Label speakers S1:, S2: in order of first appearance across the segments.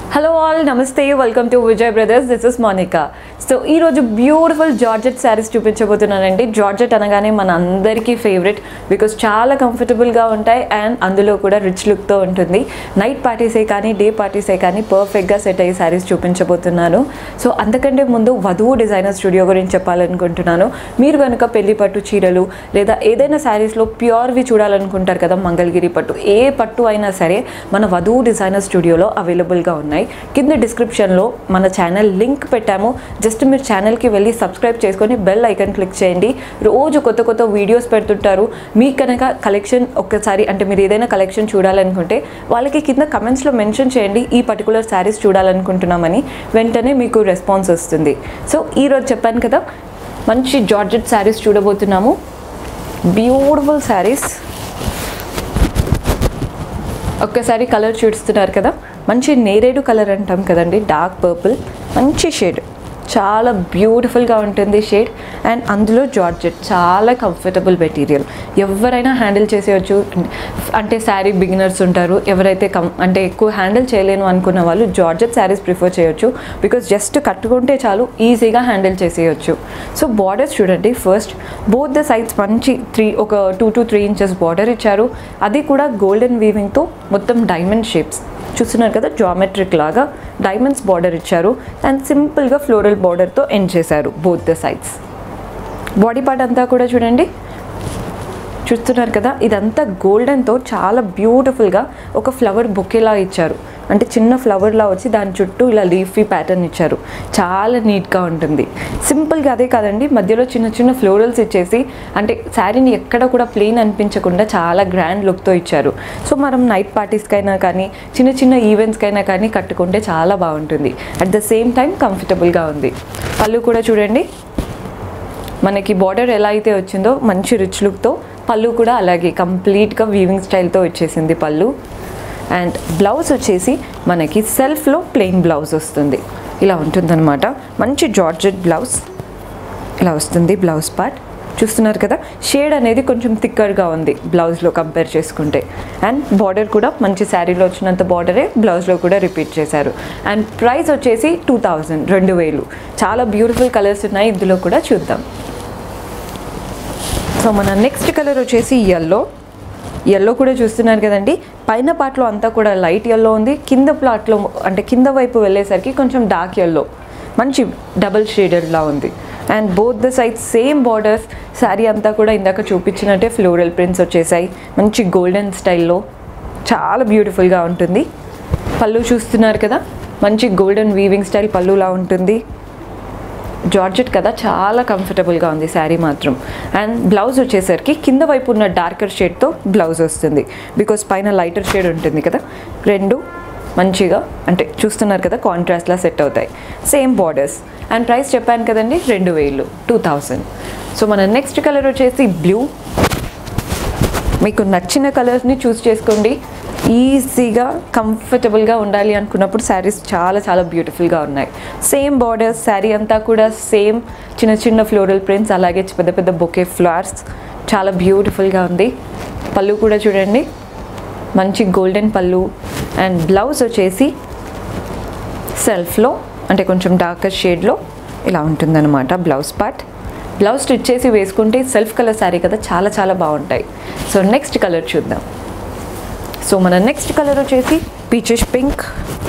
S1: hello all నమస్తే welcome to Vijay brothers this is Monika so ఈరోజు beautiful georgette sarees చూపించబోతున్నానండి georgette అనగానే మన అందరికీ ఫేవరెట్ బికాస్ చాలా కంఫర్టబుల్గా ఉంటాయి అండ్ అందులో కూడా రిచ్ లుక్తో ఉంటుంది నైట్ పార్టీసే కానీ డే పార్టీసే కానీ పర్ఫెక్ట్గా సెట్ అయ్యే శారీస్ చూపించబోతున్నాను సో అంతకంటే ముందు వధువు డిజైనర్ స్టూడియో గురించి చెప్పాలనుకుంటున్నాను మీరు కనుక పెళ్లి పట్టు చీరలు లేదా ఏదైనా శారీస్లో ప్యూర్వి చూడాలనుకుంటారు కదా మంగళగిరి పట్టు ఏ పట్టు అయినా సరే మన వధువు డిజైనర్ స్టూడియోలో అవైలబుల్గా ఉన్నాయి కింద డిస్క్రిప్షన్లో మన ఛానల్ లింక్ పెట్టాము జస్ట్ మీరు ఛానల్కి వెళ్ళి సబ్స్క్రైబ్ చేసుకొని బెల్ ఐకన్ క్లిక్ చేయండి రోజు కొత్త కొత్త వీడియోస్ పెడుతుంటారు మీకు కనుక కలెక్షన్ ఒక్కసారి అంటే మీరు ఏదైనా కలెక్షన్ చూడాలనుకుంటే వాళ్ళకి కింద కమెంట్స్లో మెన్షన్ చేయండి ఈ పర్టికులర్ శారీస్ చూడాలనుకుంటున్నామని వెంటనే మీకు రెస్పాన్స్ వస్తుంది సో ఈరోజు చెప్పాను కదా మంచి జార్జెట్ శారీస్ చూడబోతున్నాము బ్యూటిఫుల్ శారీస్ ఒక్కసారి కలర్ చూస్తున్నారు కదా మంచి నేరేడు కలర్ అంటాం కదండి డార్క్ పర్పుల్ మంచి షేడ్ చాలా బ్యూటిఫుల్గా ఉంటుంది షేడ్ అండ్ అందులో జార్జెట్ చాలా కంఫర్టబుల్ మెటీరియల్ ఎవరైనా హ్యాండిల్ చేసేయచ్చు అంటే శారీ బిగినర్స్ ఉంటారు ఎవరైతే కం అంటే ఎక్కువ హ్యాండిల్ చేయలేను అనుకున్న వాళ్ళు జార్జెట్ శారీస్ ప్రిఫర్ చేయొచ్చు బికాస్ జస్ట్ కట్టుకుంటే చాలు ఈజీగా హ్యాండిల్ చేసేయచ్చు సో బార్డర్స్ చూడండి ఫస్ట్ బోత్ ద సైడ్స్ మంచి త్రీ ఒక two to three inches border ఇచ్చారు అది కూడా గోల్డెన్ వీవింగ్తో మొత్తం డైమండ్ షేప్స్ చూస్తున్నారు కదా జామెట్రిక్ లాగా డైమండ్స్ బార్డర్ ఇచ్చారు అండ్ సింపుల్గా ఫ్లోరల్ బార్డర్తో ఎండ్ చేశారు both the sides body part అంతా కూడా చూడండి చూస్తున్నారు కదా ఇదంతా గోల్డెన్తో చాలా బ్యూటిఫుల్గా ఒక ఫ్లవర్ బొకేలా ఇచ్చారు అంటే చిన్న ఫ్లవర్లా వచ్చి దాని చుట్టూ ఇలా లీఫీ ప్యాటర్న్ ఇచ్చారు చాలా నీట్గా ఉంటుంది సింపుల్గా అదే కాదండి మధ్యలో చిన్న చిన్న ఫ్లోరల్స్ ఇచ్చేసి అంటే శారీని ఎక్కడ కూడా ప్లెయిన్ అనిపించకుండా చాలా గ్రాండ్ లుక్తో ఇచ్చారు సో మనం నైట్ పార్టీస్కైనా కానీ చిన్న చిన్న ఈవెంట్స్కైనా కానీ కట్టుకుంటే చాలా బాగుంటుంది అట్ ద సేమ్ టైం కంఫర్టబుల్గా ఉంది పళ్ళు కూడా చూడండి మనకి బార్డర్ ఎలా అయితే వచ్చిందో మంచి రిచ్ లుక్తో పళ్ళు కూడా అలాగే కంప్లీట్గా వీవింగ్ స్టైల్తో వచ్చేసింది పళ్ళు అండ్ బ్లౌజ్ వచ్చేసి మనకి సెల్ఫ్లో ప్లెయిన్ బ్లౌజ్ వస్తుంది ఇలా ఉంటుందన్నమాట మంచి జార్జెట్ బ్లౌజ్ ఇలా వస్తుంది బ్లౌజ్ పార్ట్ చూస్తున్నారు కదా షేడ్ అనేది కొంచెం థిక్కర్గా ఉంది బ్లౌజ్లో కంపేర్ చేసుకుంటే అండ్ బార్డర్ కూడా మంచి శారీలో వచ్చినంత బార్డరే బ్లౌజ్లో కూడా రిపీట్ చేశారు అండ్ ప్రైస్ వచ్చేసి టూ థౌజండ్ రెండు వేలు చాలా బ్యూటిఫుల్ కలర్స్ ఉన్నాయి ఇందులో కూడా చూద్దాం సో మన నెక్స్ట్ కలర్ వచ్చేసి ఎల్లో ఎల్లో కూడా చూస్తున్నారు కదండి పైన పార్ట్లో అంతా కూడా లైట్ ఎల్లో ఉంది కింద ప్లాట్లో అంటే కింద వైపు వెళ్ళేసరికి కొంచెం డార్క్ ఎల్లో మంచి డబల్ షేడెడ్లా ఉంది and both the side same borders saree అంతా కూడా ఇందాక చూపించినట్టే ఫ్లోరల్ ప్రింట్స్ వచ్చేసాయి మంచి గోల్డెన్ స్టైల్లో చాలా బ్యూటిఫుల్గా ఉంటుంది పళ్ళు చూస్తున్నారు కదా మంచి గోల్డెన్ వీవింగ్ స్టైల్ పళ్ళులా ఉంటుంది జార్జెట్ కదా చాలా కంఫర్టబుల్గా ఉంది శారీ మాత్రం అండ్ బ్లౌజ్ వచ్చేసరికి కింద వైపు ఉన్న డార్కర్ షేడ్తో బ్లౌజ్ వస్తుంది బికాస్ పైన లైటర్ షేడ్ ఉంటుంది కదా రెండు మంచిగా అంటే చూస్తున్నారు కదా కాంట్రాస్ట్లా సెట్ అవుతాయి సేమ్ బార్డర్స్ అండ్ ప్రైస్ చెప్పాను కదండి రెండు వేలు టూ థౌజండ్ సో మన నెక్స్ట్ కలర్ వచ్చేసి బ్లూ మీకు నచ్చిన కలర్స్ని చూస్ చేసుకోండి ఈజీగా కంఫర్టబుల్గా ఉండాలి అనుకున్నప్పుడు శారీస్ చాలా చాలా బ్యూటిఫుల్గా ఉన్నాయి సేమ్ బార్డర్స్ శారీ అంతా కూడా సేమ్ చిన్న చిన్న ఫ్లోరల్ ప్రింట్స్ అలాగే పెద్ద పెద్ద బొకే ఫ్లవర్స్ చాలా బ్యూటిఫుల్గా ఉంది పళ్ళు కూడా చూడండి మంచి గోల్డెన్ పళ్ళు అండ్ బ్లౌజ్ వచ్చేసి సెల్ఫ్లో అంటే కొంచెం డార్కర్ షేడ్లో ఇలా ఉంటుందన్నమాట బ్లౌజ్ పార్ట్ బ్లౌజ్ స్టిచ్ చేసి వేసుకుంటే సెల్ఫ్ కలర్ శారీ కదా చాలా చాలా బాగుంటాయి సో నెక్స్ట్ కలర్ చూద్దాం సో మన నెక్స్ట్ కలర్ వచ్చేసి పీచెస్ పింక్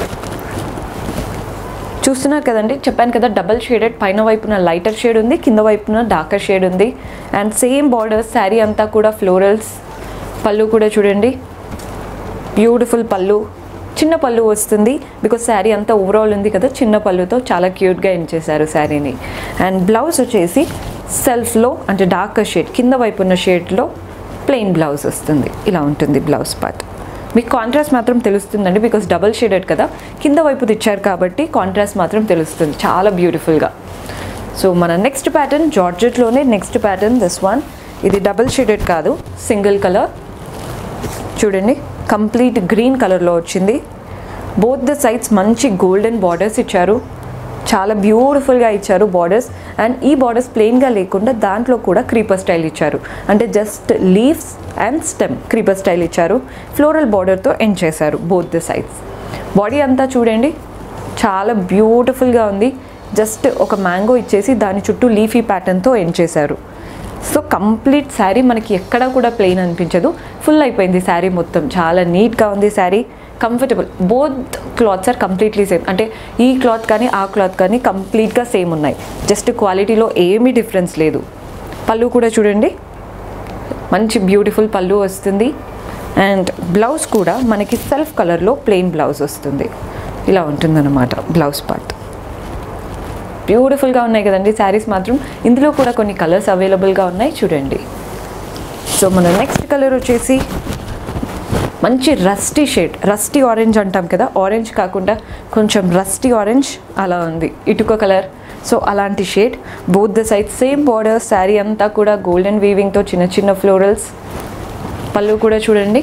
S1: చూస్తున్నారు కదండి చెప్పాను కదా డబల్ షేడెడ్ పైన వైపున లైటర్ షేడ్ ఉంది కింద వైపున డార్కర్ షేడ్ ఉంది అండ్ సేమ్ బార్డర్స్ శారీ అంతా కూడా ఫ్లోరల్స్ పళ్ళు కూడా చూడండి బ్యూటిఫుల్ పళ్ళు చిన్న పళ్ళు వస్తుంది బికాస్ శారీ అంతా ఓవరాల్ ఉంది కదా చిన్న పళ్ళుతో చాలా క్యూట్గా ఎంచేశారు శారీని అండ్ బ్లౌజ్ వచ్చేసి సెల్ఫ్లో అంటే డార్కర్ షేడ్ కింద వైపు ఉన్న షేడ్లో ప్లెయిన్ బ్లౌజ్ వస్తుంది ఇలా ఉంటుంది బ్లౌజ్ పార్ట్ మీకు కాంట్రాస్ట్ మాత్రం తెలుస్తుందండి బికాస్ డబల్ షేడెడ్ కదా కింద వైపు తెచ్చారు కాబట్టి కాంట్రాస్ట్ మాత్రం తెలుస్తుంది చాలా బ్యూటిఫుల్గా సో మన నెక్స్ట్ ప్యాటర్న్ జార్జెట్లోనే నెక్స్ట్ ప్యాటర్న్ దిస్ వన్ ఇది డబల్ షేడెడ్ కాదు సింగిల్ కలర్ చూడండి కంప్లీట్ గ్రీన్ కలర్లో వచ్చింది బోత్ ద సైడ్స్ మంచి గోల్డెన్ బార్డర్స్ ఇచ్చారు చాలా బ్యూటిఫుల్గా ఇచ్చారు బార్డర్స్ అండ్ ఈ బార్డర్స్ ప్లెయిన్గా లేకుండా దాంట్లో కూడా క్రీపర్ స్టైల్ ఇచ్చారు అంటే just leaves and stem creeper style ఇచ్చారు ఫ్లోరల్ బార్డర్తో ఎండ్ చేశారు బోత్ ద సైడ్స్ బాడీ అంతా చూడండి చాలా బ్యూటిఫుల్గా ఉంది జస్ట్ ఒక మ్యాంగో ఇచ్చేసి దాని చుట్టూ లీఫీ ప్యాటర్న్తో ఎండ్ చేశారు సో కంప్లీట్ శారీ మనకి ఎక్కడా కూడా ప్లెయిన్ అనిపించదు ఫుల్ అయిపోయింది శారీ మొత్తం చాలా నీట్గా ఉంది saree comfortable both cloths are completely same అంటే ఈ క్లాత్ కానీ ఆ క్లాత్ కానీ కంప్లీట్గా సేమ్ ఉన్నాయి జస్ట్ క్వాలిటీలో ఏమీ డిఫరెన్స్ లేదు పళ్ళు కూడా చూడండి మంచి బ్యూటిఫుల్ పళ్ళు వస్తుంది అండ్ బ్లౌజ్ కూడా మనకి సెల్ఫ్ కలర్లో ప్లెయిన్ బ్లౌజ్ వస్తుంది ఇలా ఉంటుందన్నమాట బ్లౌజ్ పార్ట్ బ్యూటిఫుల్గా ఉన్నాయి కదండి శారీస్ మాత్రం ఇందులో కూడా కొన్ని కలర్స్ అవైలబుల్గా ఉన్నాయి చూడండి సో మన నెక్స్ట్ కలర్ వచ్చేసి మంచి రస్టీ షేడ్ రస్టీ ఆరెంజ్ అంటాం కదా ఆరెంజ్ కాకుండా కొంచెం రస్టీ ఆరెంజ్ అలా ఉంది ఇటుక కలర్ సో అలాంటి shade both the side same border saree అంతా కూడా గోల్డెన్ వీవింగ్తో చిన్న చిన్న ఫ్లోరల్స్ పళ్ళు కూడా చూడండి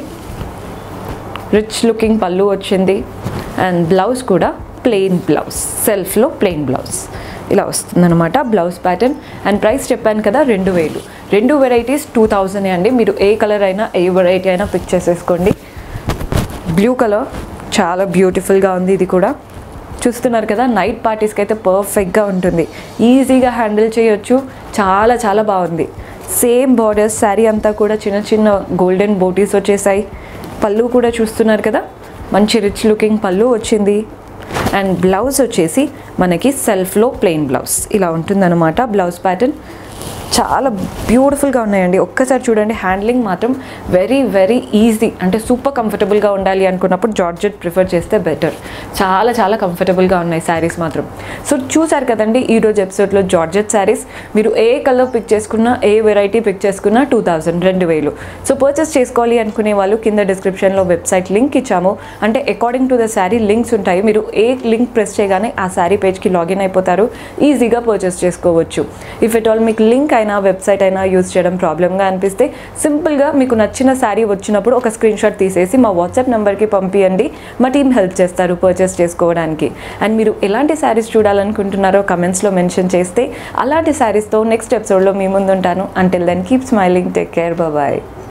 S1: రిచ్ లుకింగ్ పళ్ళు వచ్చింది అండ్ బ్లౌజ్ కూడా ప్లెయిన్ బ్లౌజ్ సెల్ఫ్లో ప్లెయిన్ బ్లౌజ్ ఇలా వస్తుందన్నమాట బ్లౌజ్ ప్యాటర్న్ అండ్ ప్రైస్ చెప్పాను కదా రెండు వేలు రెండు వెరైటీస్ టూ థౌజండ్ అండి మీరు ఏ కలర్ అయినా ఏ వెరైటీ అయినా పిక్ చేసేసుకోండి బ్లూ కలర్ చాలా బ్యూటిఫుల్గా ఉంది ఇది కూడా చూస్తున్నారు కదా నైట్ పార్టీస్కి అయితే పర్ఫెక్ట్గా ఉంటుంది ఈజీగా హ్యాండిల్ చేయొచ్చు చాలా చాలా బాగుంది సేమ్ బార్డర్స్ శారీ అంతా కూడా చిన్న చిన్న గోల్డెన్ బోటీస్ వచ్చేసాయి పళ్ళు కూడా చూస్తున్నారు కదా మంచి రిచ్ లుకింగ్ పళ్ళు వచ్చింది అండ్ బ్లౌజ్ వచ్చేసి మనకి సెల్ఫ్లో ప్లెయిన్ బ్లౌజ్ ఇలా ఉంటుందన్నమాట బ్లౌజ్ ప్యాటర్న్ చాలా బ్యూటిఫుల్గా ఉన్నాయండి ఒక్కసారి చూడండి హ్యాండ్లింగ్ మాత్రం వెరీ వెరీ ఈజీ అంటే సూపర్ కంఫర్టబుల్గా ఉండాలి అనుకున్నప్పుడు జార్జెట్ ప్రిఫర్ చేస్తే బెటర్ చాలా చాలా కంఫర్టబుల్గా ఉన్నాయి శారీస్ మాత్రం సో చూసారు కదండి ఈరోజు ఎపిసోడ్లో జార్జెట్ శారీస్ మీరు ఏ కలర్ పిక్ చేసుకున్నా ఏ వెరైటీ పిక్ చేసుకున్నా టూ థౌజండ్ రెండు వేలు సో పర్చేస్ చేసుకోవాలి అనుకునే వాళ్ళు కింద డిస్క్రిప్షన్లో వెబ్సైట్ లింక్ ఇచ్చాము అంటే according to the saree links ఉంటాయి మీరు ఏ లింక్ ప్రెస్ చేయగానే ఆ శారీ పేజ్కి లాగిన్ అయిపోతారు ఈజీగా పర్చేస్ చేసుకోవచ్చు ఇఫ్ ఎట్ ఆల్ మీకు లింక్ అయినా వెబ్సైట్ అయినా యూజ్ చేయడం ప్రాబ్లమ్గా అనిపిస్తే సింపుల్గా మీకు నచ్చిన శారీ వచ్చినప్పుడు ఒక స్క్రీన్ షాట్ తీసేసి మా వాట్సాప్ నెంబర్కి పంపించండి మా టీం హెల్ప్ చేస్తారు పర్చేస్ చేసుకోవడానికి అండ్ మీరు ఎలాంటి శారీస్ చూడాలనుకుంటున్నారో కమెంట్స్లో మెన్షన్ చేస్తే అలాంటి శారీస్తో నెక్స్ట్ ఎపిసోడ్లో మీ ముందు ఉంటాను until then keep smiling take care bye